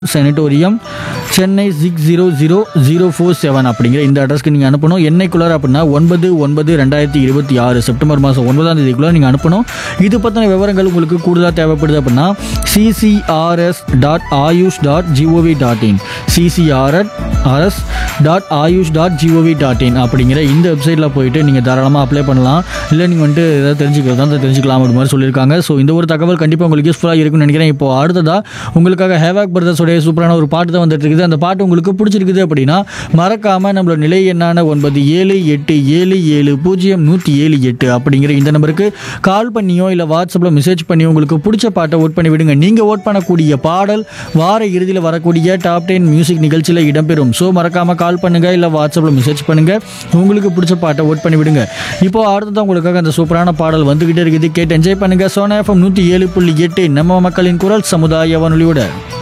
sanatorium Chennai six zero zero zero four seven அப்படிங்கிற இந்த அட்ரஸ்க்கு நீங்கள் அனுப்பணும் என்னைக்குள்ளார அப்படின்னா ஒன்பது ஒன்பது ரெண்டாயிரத்தி இருபத்தி ஆறு செப்டம்பர் மாதம் ஒன்பதாம் தேதிக்குள்ளே நீங்கள் அனுப்பணும் இது பற்றின விவரங்கள் உங்களுக்கு கூடுதலாக தேவைப்படுது அப்படின்னா CCRS dot Ayush dot GOV dot in சிசிஆர்எட் RS dot Ayush dot GOV dot in அப்படிங்கிற இந்த வெப்சைட்டில் போயிட்டு நீங்கள் தாராளமாக அப்ளை பண்ணலாம் இல்லை நீங்கள் வந்துட்டு ஏதாவது தெரிஞ்சுக்கிறது தான் தெரிஞ்சுக்கலாம் அப்படி மாதிரி சொல்லியிருக்காங்க ஸோ இந்த ஒரு தகவல் கண்டிப்பாக உங்களுக்கு யூஸ்ஃபுல்லாக இருக்கும்னு நினைக்கிறேன் இப்போ அடுத்ததாக உங்களுக்காக ஹேவாக் பிரதர்ஸோடைய சூப்பரான ஒரு பாட்டு தான் வந்துட்டு இருக்குது அந்த பாட்டு உங்களுக்கு பிடிச்சிருக்குது அப்படின்னா மறக்காமல் நம்மளோட நிலை எண்ணான ஒன்பது ஏழு எட்டு ஏழு ஏழு பூஜ்ஜியம் நூற்றி ஏழு எட்டு அப்படிங்கிற இந்த நம்பருக்கு கால் பண்ணியோ இல்லை வாட்ஸ்அப்பில் மெசேஜ் பண்ணியோ உங்களுக்கு பிடிச்ச பாட்டை ஓட் பண்ணி விடுங்க நீங்கள் ஓட் பண்ணக்கூடிய பாடல் வார இறுதியில் வரக்கூடிய டாப் டென் மியூசிக் நிகழ்ச்சியில் இடம்பெறும் ஸோ மறக்காமல் கால் பண்ணுங்கள் இல்லை வாட்ஸ்அப்பில் மெசேஜ் பண்ணுங்கள் உங்களுக்கு பிடிச்ச பாட்டை ஓட் பண்ணி விடுங்க இப்போ அடுத்ததான் உங்களுக்காக அந்த சூப்பரான பாடல் வந்துகிட்டே இருக்குது கேட்டு என்ஜாய் பண்ணுங்கள் சோனா எஃப்எம் நூற்றி ஏழு புள்ளி எட்டு நம்ம மக்களின் குரல் சமுதாய வானொலியோட